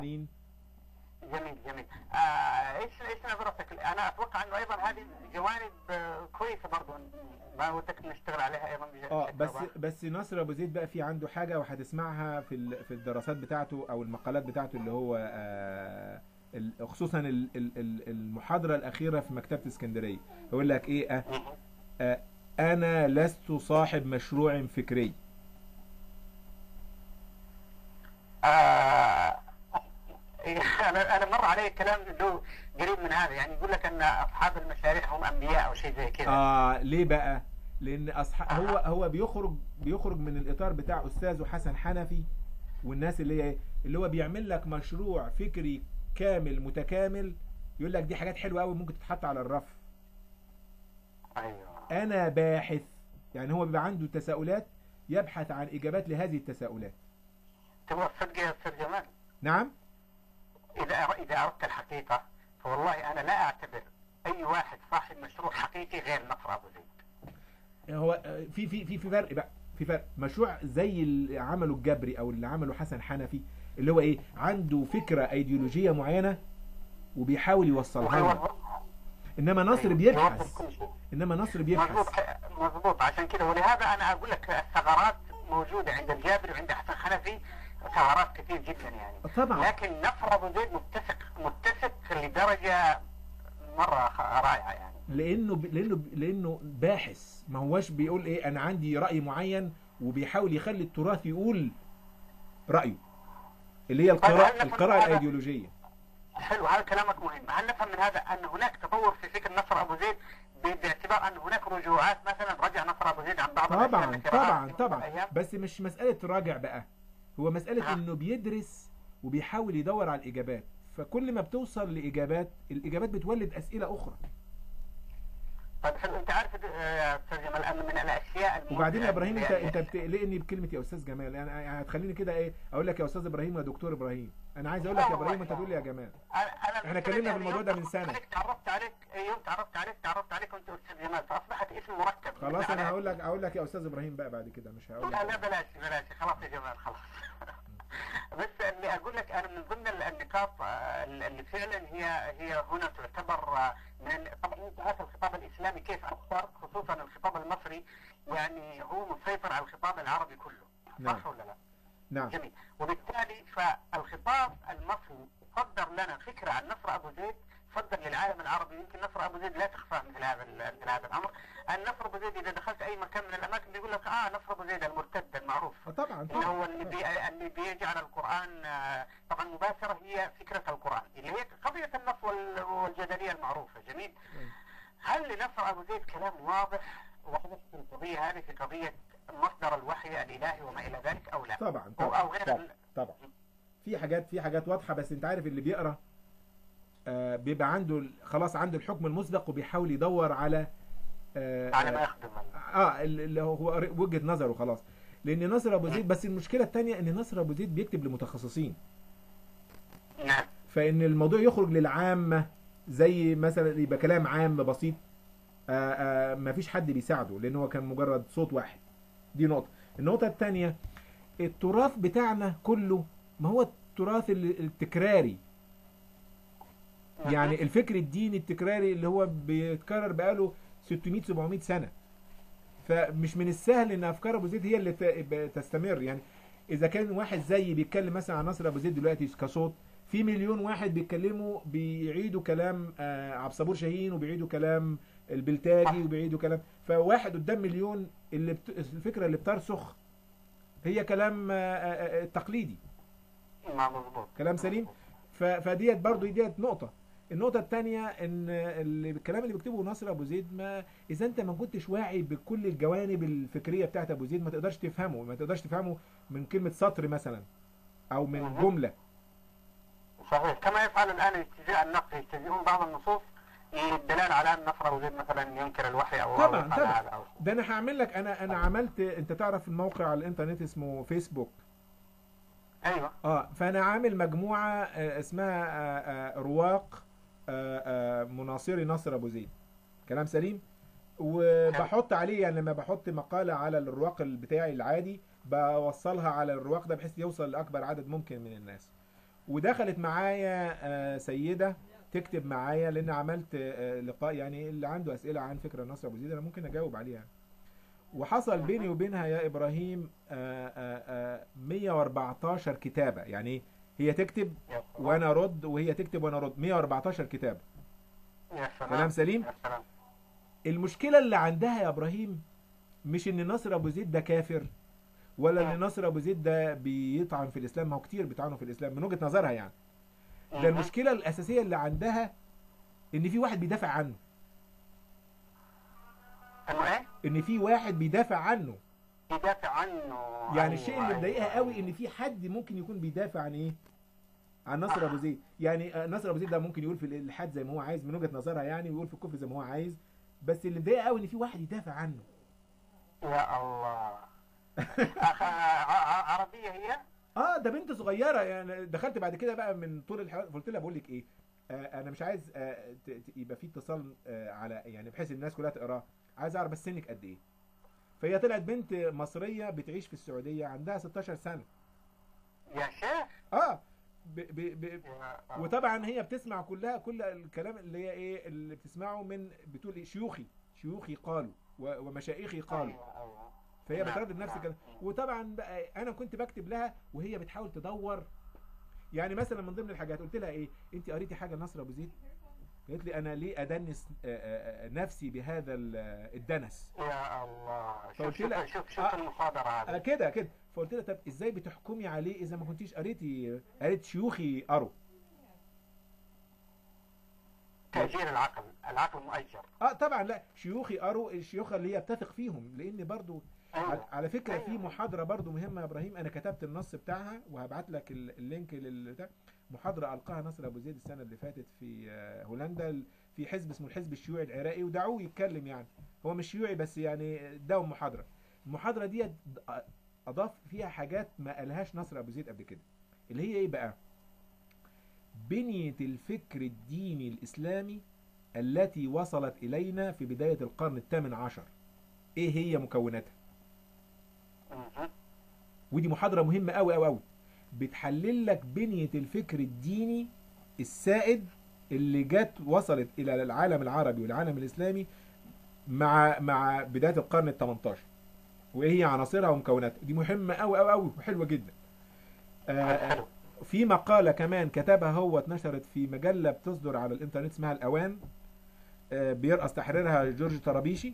جميل جميل آه ايش ايش نظرتك انا اتوقع انه ايضا هذه جوانب آه، كويسه برضه ما ودك نشتغل عليها ايضا بشكل اه بس أفضل. بس نصر ابو زيد بقى في عنده حاجه وهتسمعها في ال- في الدراسات بتاعته او المقالات بتاعته اللي هو آه ال- خصوصا ال- ال- ال- المحاضره الاخيره في مكتبه اسكندريه يقول لك ايه آه مهم. آه انا لست صاحب مشروع فكري آه انا انا مر علي كلام له قريب من هذا يعني يقول لك ان اصحاب المشاريع هم انبياء او شيء زي كذا اه ليه بقى لان أصح... هو هو بيخرج بيخرج من الاطار بتاع استاذه حسن حنفي والناس اللي هي اللي هو بيعمل لك مشروع فكري كامل متكامل يقول لك دي حاجات حلوه قوي ممكن تتحط على الرف ايوه انا باحث يعني هو بيبقى عنده تساؤلات يبحث عن اجابات لهذه التساؤلات تبغى الصدق يا استاذ جمال نعم اذا اذا اردت الحقيقه فوالله انا لا اعتبر اي واحد صاحب مشروع حقيقي غير نصر ابو زيد هو آه، في في في في فرق بقى في فرق مشروع زي اللي عمله الجبري او اللي عمله حسن حنفي اللي هو ايه عنده فكره ايديولوجيه معينه وبيحاول يوصلها لنا وهو- انما نصر يوصل بيبحث كل شيء. انما نصر مضبوط بيبحث مضبوط عشان كذا ولهذا انا اقول لك الثغرات موجوده عند الجابري وعند حسن حنفي ثغرات كثير جدا يعني طبعا لكن نصر ابو زيد متسق متسق لدرجه مره خ- رائعه يعني لانه ب... لانه ب... لانه باحث ما هوش بيقول ايه انا عندي راي معين وبيحاول يخلي التراث يقول رايه اللي هي طيب، هل القراءه نفهم القراءه هذا؟ الايديولوجيه حلو هذا كلامك مهم هل نفهم من هذا ان هناك تطور في فكر نصر ابو زيد ب- باعتبار ان هناك رجوعات مثلا رجع نصر ابو زيد عن بعض الأشياء طبعا التي رآها طبعا في طبعا الأيام؟ بس مش مساله راجع بقى هو مساله آه. انه بيدرس وبيحاول يدور على الاجابات فكل ما بتوصل لاجابات الاجابات بتولد اسئله اخرى طيب حلو انت عارف يا استاذ جمال ان من الاشياء الممتعة وبعدين يا ابراهيم انت اللي- انت بتقلقني بكلمه يا استاذ جمال يعني يعني هتخليني كده ايه اقول لك يا استاذ ابراهيم يا دكتور ابراهيم انا عايز اقول لك يا ابراهيم وانت تقول لي يا جمال أنا- أنا احنا بالنسبة اتكلمنا لي في الموضوع ده من يوم سنة. عليك تعرفت عليك يوم تعرفت عليك تعرفت عليك وانت استاذ جمال فاصبحت اسم مركب خلاص انا على- هقول لك اقول لك يا استاذ ابراهيم بقى بعد كده مش هقول لا لا لك بلاش بلاش خلاص يا جمال خلاص بس اللي اقول لك انا من ضمن النقاط آه، اللي فعلا هي هي هنا تعتبر آه، من طبعا انت عارف الخطاب الاسلامي كيف اثر خصوصا الخطاب المصري يعني هو مسيطر على الخطاب العربي كله نعم. صح ولا لا؟ نعم جميل وبالتالي فالخطاب المصري صدر لنا فكره عن نصر ابو زيد صدر للعالم العربي يمكن نصر ابو زيد لا تخفى مثل هذا ال- مثل هذا الامر النصر ابو زيد اذا دخلت اي مكان من الاماكن بيقول لك اه نصر ابو زيد المرتد المعروف آه، طبعا اللي هو طبعا اللي, بي... اللي بيجعل القران آه، طبعا مباشره هي فكره القران اللي هي قضيه النص وال- والجدليه المعروفه جميل هل لنصر ابو زيد كلام واضح واضح في القضيه هذه في قضيه مصدر الوحي الالهي وما الى ذلك او لا؟ طبعا او, طبعا أو غير طبعا, ال- طبعا. في حاجات في حاجات واضحه بس انت عارف اللي بيقرا آه بيبقى عنده ال- خلاص عنده الحكم المسبق وبيحاول يدور على آه على ما آه, يخدم ال- اه اللي هو قر- وجهه نظره خلاص لان نصر ابو زيد بس المشكله الثانيه ان نصر ابو زيد بيكتب لمتخصصين نعم فان الموضوع يخرج للعامه زي مثلا يبقى كلام عام بسيط آه آه مفيش حد بيساعده لان هو كان مجرد صوت واحد دي نقطه النقطه الثانيه التراث بتاعنا كله ما هو التراث ال- التكراري يعني الفكر الديني التكراري اللي هو بيتكرر بقاله 600 700 سنه فمش من السهل ان افكار ابو زيد هي اللي ت- ب- تستمر يعني اذا كان واحد زيي بيتكلم مثلا عن نصر ابو زيد دلوقتي كصوت في مليون واحد بيتكلموا بيعيدوا كلام آه، عبد الصبور شاهين وبيعيدوا كلام البلتاجي وبيعيدوا كلام فواحد قدام مليون اللي بت... الفكره اللي بترسخ هي كلام آه، آه، آه، تقليدي ما مضبوط كلام سليم ف... فديت برضو ديت نقطه النقطة الثانية ان اللي الكلام اللي بيكتبه ناصر ابو زيد ما اذا انت ما كنتش واعي بكل الجوانب الفكرية بتاعت ابو زيد ما تقدرش تفهمه ما تقدرش تفهمه من كلمة سطر مثلا او من مهم. جملة صحيح كما يفعل الان اتجاه النقد يتجهون بعض النصوص للدلالة على ان نصر ابو زيد مثلا ينكر الوحي او أو طبعا يفعل طبعا هذا أو ده انا هعمل لك انا انا عملت انت تعرف الموقع على الانترنت اسمه فيسبوك ايوه اه فانا عامل مجموعة آه، اسمها آه، آه، رواق آه، آه، مناصري نصر ابو زيد كلام سليم وبحط عليه يعني لما بحط مقالة على الرواق بتاعي العادي بوصلها على الرواق ده بحيث يوصل لأكبر عدد ممكن من الناس ودخلت معايا آه، سيده تكتب معايا لان عملت آه، لقاء يعني اللي عنده اسئله عن فكره نصر ابو زيد انا ممكن اجاوب عليها وحصل بيني وبينها يا ابراهيم آه، آه، آه، 114 كتابه يعني هي تكتب يا سلام وانا ارد وهي تكتب وانا ارد 114 كتابه يا سلام كلام سليم يا سلام المشكله اللي عندها يا ابراهيم مش ان نصر ابو زيد ده كافر ولا ان نعم. نصر ابو زيد ده بيطعن في الاسلام ما هو كتير بيطعنوا في الاسلام من وجهه نظرها يعني ده مهم. المشكله الاساسيه اللي عندها ان في واحد بيدافع عنه انه ايه؟ ان في واحد بيدافع عنه يدافع عنه يعني الشيء اللي أيوة، مضايقها أيوة، قوي أيوة. ان في حد ممكن يكون بيدافع عن ايه عن نصر ابو زيد يعني آه، نصر ابو زيد ده ممكن يقول في الالحاد زي ما هو عايز من وجهه نظرها يعني ويقول في الكفر زي ما هو عايز بس اللي مضايقها قوي ان في واحد يدافع عنه يا الله أخ... ع- ع- عربية هي؟ اه ده بنت صغيره يعني دخلت بعد كده بقى من طول الحوار قلت لها بقول لك ايه آه انا مش عايز آه ت- ت- يبقى في اتصال آه على يعني بحيث الناس كلها تقراه عايز اعرف بس سنك قد ايه فهي طلعت بنت مصريه بتعيش في السعوديه عندها 16 سنه يا شيخ اه ب ب ب يا الله. وطبعا هي بتسمع كلها كل الكلام اللي هي ايه اللي بتسمعه من بتقول ايه شيوخي شيوخي قالوا و- ومشايخي قالوا أيوة، أيوة. فهي نعم، بتردد نفس نعم. الكلام وطبعا بقى انا كنت بكتب لها وهي بتحاول تدور يعني مثلا من ضمن الحاجات قلت لها ايه انت قريتي حاجه لنصر ابو زيد قالت لي انا ليه ادنس آه، آه، آه، نفسي بهذا ال- آه، الدنس يا الله شوف فقلت شوف لها- شوف, شوف آه. المصادرة آه، هذه كده كده فقلت لها طب ازاي بتحكمي عليه اذا ما كنتيش قريتي قريت شيوخي قروا تأجير العقل العقل مؤجر اه طبعا لا شيوخي قروا الشيوخ اللي هي بتثق فيهم لان برضو على- أيوة. على فكره في أيوة. محاضره برضو مهمه يا ابراهيم انا كتبت النص بتاعها وهبعت لك ال- اللينك لل بتاع. محاضره القاها نصر ابو زيد السنه اللي فاتت في آه، هولندا في حزب اسمه الحزب الشيوعي العراقي ودعوه يتكلم يعني هو مش شيوعي بس يعني اداهم محاضره المحاضره دي اضاف فيها حاجات ما قالهاش نصر ابو زيد قبل كده اللي هي ايه بقى بنيه الفكر الديني الاسلامي التي وصلت الينا في بدايه القرن الثامن عشر ايه هي مكوناتها مهم. ودي محاضرة مهمة قوي قوي قوي بتحلل لك بنية الفكر الديني السائد اللي جت وصلت إلى العالم العربي والعالم الإسلامي مع مع بداية القرن ال 18 وإيه هي عناصرها ومكوناتها دي مهمة قوي قوي قوي وحلوة جدا آه، حلو في مقالة كمان كتبها هو اتنشرت في مجلة بتصدر على الإنترنت اسمها الأوان آه، بيرأس تحريرها جورج طرابيشي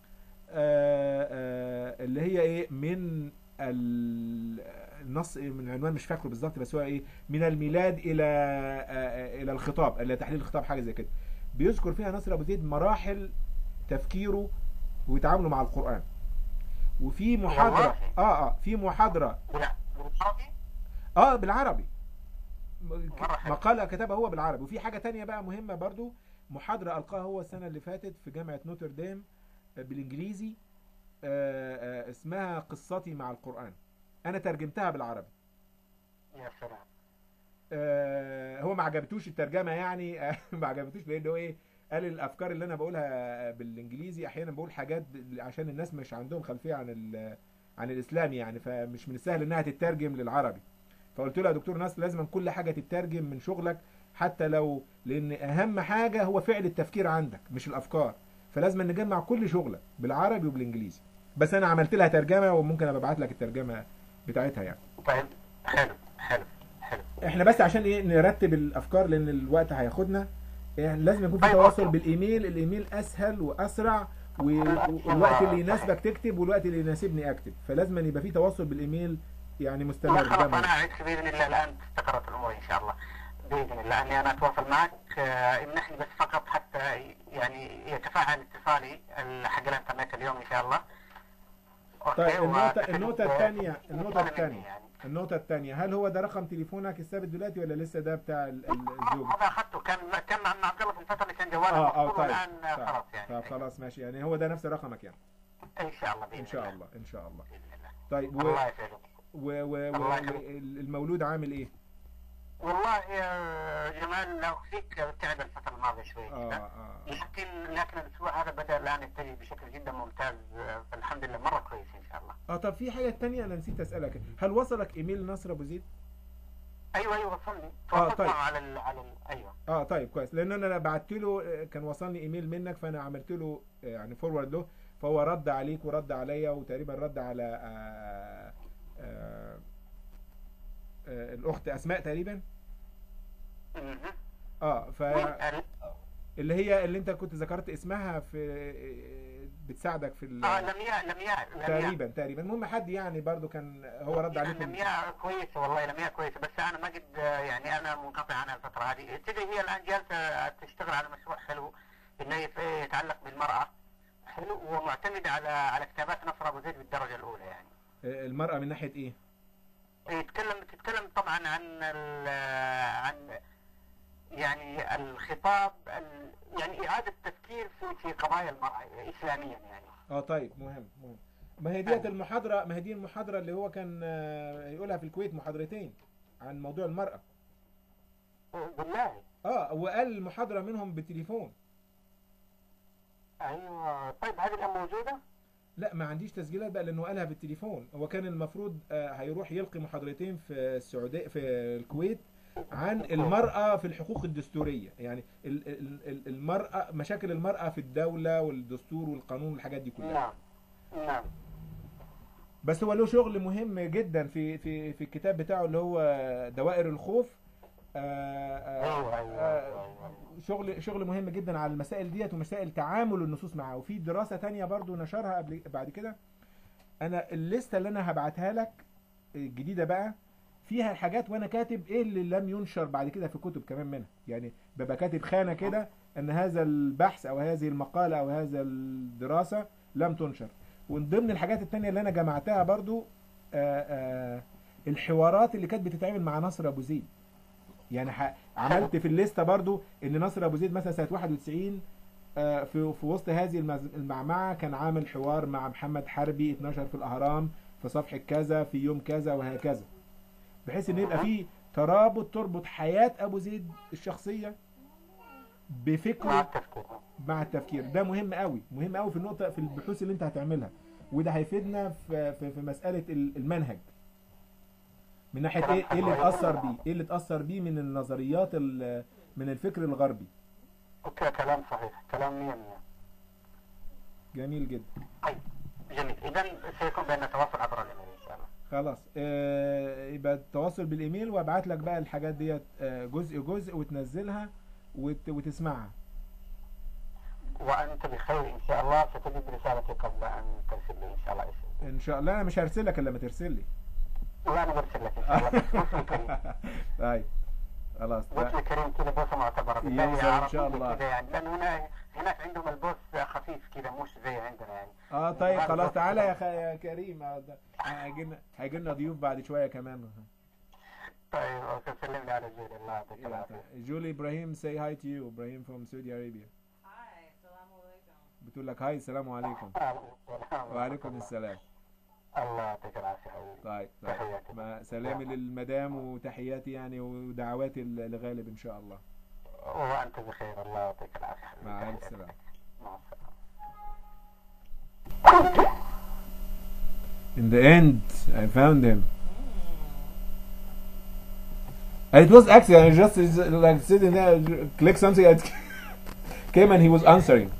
آه، آه، اللي هي ايه من ال- النص إيه من العنوان مش فاكره بالظبط بس هو ايه من الميلاد الى آه، آه، الى الخطاب الى تحليل الخطاب حاجه زي كده بيذكر فيها نصر ابو زيد مراحل تفكيره وتعامله مع القران وفي محاضره والله؟ اه اه في محاضره لا بالعربي اه بالعربي مرة حلو. مقالة كتبها هو بالعربي وفي حاجة تانية بقى مهمة برضو محاضرة ألقاها هو السنة اللي فاتت في جامعة نوتردام آه، بالإنجليزي آه، آه، اسمها قصتي مع القرآن أنا ترجمتها بالعربي يا سلام آه، هو ما عجبتوش الترجمة يعني آه، ما عجبتوش لأن هو إيه قال الأفكار اللي أنا بقولها بالإنجليزي أحيانا بقول حاجات ب- عشان الناس مش عندهم خلفية عن ال- عن الإسلام يعني فمش من السهل إنها تترجم للعربي فقلت له يا دكتور ناصر لازم كل حاجه تترجم من شغلك حتى لو لان اهم حاجه هو فعل التفكير عندك مش الافكار فلازم نجمع كل شغلك بالعربي وبالانجليزي بس انا عملت لها ترجمه وممكن ابقى ابعت لك الترجمه بتاعتها يعني طيب حلو حلو حلو احنا بس عشان ايه نرتب الافكار لان الوقت هياخدنا يعني لازم يكون في طيب، تواصل أوكي. بالايميل الايميل اسهل واسرع و- والوقت اللي يناسبك تكتب والوقت اللي يناسبني اكتب فلازم أن يبقى في تواصل بالايميل يعني لا مستمر خلاص دايما انا اعدك باذن الله الان استقرت الامور ان شاء الله باذن الله اني انا اتواصل معك آه، امنحني بس فقط حتى يعني يتفاعل اتصالي ال- حق الانترنت اليوم ان شااء الله أوكي، طيب النقطة وأستفيد النقطة ب- الثانية النقطة اتصال مني الثانية يعني. النقطة الثانية هل هو ده رقم تليفونك الثابت دلوقتي ولا لسه ده بتاع ال- ال- الزوج؟ هذا اخذته كان كان مع عبد الله في الفتره اللي كان جواله اه اه مفصول طيب والان آه، طيب, خلاص يعني طيب خلاص ماشي يعني هو ده نفس رقمك يعني ان شاء الله باذن ان شاء الله ان شاء الله باذن الله طيب و الله يسعدك و و و الله يخليك. المولود عامل ايه؟ والله يا جمال لو فيك تعب الفتره الماضيه شوي اه كده اه لكن لكن الاسبوع هذا بدا الان يتجه بشكل جدا ممتاز آه، فالحمد لله مره كويس ان شاء الله اه طب في حاجة تانية انا نسيت اسألك هل وصلك ايميل نصر ابو زيد؟ ايوه ايوه وصلني آه، تواصلت طيب. معه على ال على ال ايوه اه طيب كويس لان انا بعت له آه، كان وصلني ايميل منك فانا عملت له آه، يعني فورورد له فهو رد عليك ورد عليا وتقريبا رد على آه آه آه الاخت اسماء تقريبا مهم. اه ف ال- اللي هي اللي انت كنت ذكرت اسمها في آه، بتساعدك في ال- اه لمياء لمياء لمياء تقريبا تقريبا المهم حد يعني برضو كان هو رد عليكم لمياء كويسه والله لمياء كويسه بس انا ما قد يعني انا منقطع عنها الفتره هذه تدري هي الان جالسه تشتغل على مشروع حلو انه يت- يتعلق بالمراه حلو ومعتمد على على كتابات نصر ابو زيد بالدرجه الاولى يعني آه، المرأة من ناحية ايه؟ يتكلم تتكلم طبعا عن ال- عن يعني الخطاب ال- يعني اعاده تفكير في في قضايا المراه اسلاميا يعني اه طيب مهم مهم ما هي ديت المحاضرة ما هي دي المحاضرة اللي هو كان آه، هيقولها في الكويت محاضرتين عن موضوع المرأة بالله اه وقال المحاضرة منهم بالتليفون ايوه طيب هذه الان موجوده؟ لا ما عنديش تسجيلات بقى لانه قالها بالتليفون هو كان المفروض آه، هيروح يلقي محاضرتين في السعودية في الكويت عن المرأة في الحقوق الدستورية يعني ال- ال- ال- المرأة مشاكل المرأة في الدولة والدستور والقانون والحاجات دي كلها نعم نعم بس هو له شغل مهم جدا في في في الكتاب بتاعه اللي هو دوائر الخوف آه، آه، ايوه ايوه آه، ايوه شغل شغل مهم جدا على المسائل ديت ومسائل تعامل النصوص معاه وفي دراسة تانية برضو نشرها قبل بعد كده انا الليستة اللي انا هبعتها لك الجديدة بقى فيها الحاجات وانا كاتب ايه اللي لم ينشر بعد كده في كتب كمان منها يعني ببقى كاتب خانة كده ان هذا البحث او هذه المقالة او هذا الدراسة لم تنشر ومن ضمن الحاجات التانية اللي انا جمعتها برضو آآ آآ الحوارات اللي كانت بتتعمل مع نصر ابو زيد يعني ح- عملت في الليسته برضو ان نصر ابو زيد مثلا سنه 91 آه، في في وسط هذه المز- المعمعه كان عامل حوار مع محمد حربي اتنشر في الاهرام في صفحه كذا في يوم كذا وهكذا بحيث ان يبقى في ترابط تربط حياه ابو زيد الشخصيه مع بفكره التفكير مع التفكير ده مهم قوي مهم قوي في النقطه في البحوث اللي انت هتعملها وده هيفيدنا في في, في مساله ال- المنهج من ناحيه ايه ايه اللي اتاثر بيه ايه اللي اتاثر بيه من النظريات ال- من الفكر الغربي اوكي كلام صحيح كلام 100 100 جميل جدا طيب جميل اذا سيكون بيننا تواصل عبر الايميل ان شاء الله خلاص آه يبقى التواصل بالايميل وابعت لك بقى الحاجات ديت آه جزء جزء وتنزلها وت وتسمعها وانت بخير ان شاء الله ستجد رسالتي قبل ان ترسل لي ان شاء الله اسم ان شاء الله انا مش هرسلك الا لما ترسل لي وانا برسل لك ان شاء الله بس مسلم كريم طيب خلاص مسلم كريم كذا بوسه معتبره بالله يوصل إن شاء عربية الله. كذا يعني لان هنا هناك عندهم البوس خفيف كذا مش زي عندنا يعني اه طيب خلاص تعالى يا, خ... يا كريم آه، ده- هيجي لنا هيجي لنا ضيوف بعد شويه كمان طيب اوكي سلم لي على جيل الله يعطيك العافيه جولي ابراهيم say hi to you ابراهيم from Saudi Arabia Hi, assalamu alaikum. بتقول لك هاي السلام عليكم وعليكم السلام الله يعطيك العافيه حبيبي طيب طيب تحياتي. ما سلامي للمدام وتحياتي يعني ودعواتي ل- لغالب ان شاء الله وانت بخير الله يعطيك العافيه حبيبي مع الف تحياتي. سلامه مع السلامه In the end, I found him. And it was actually I just like sitting there, click something, and came and he was answering.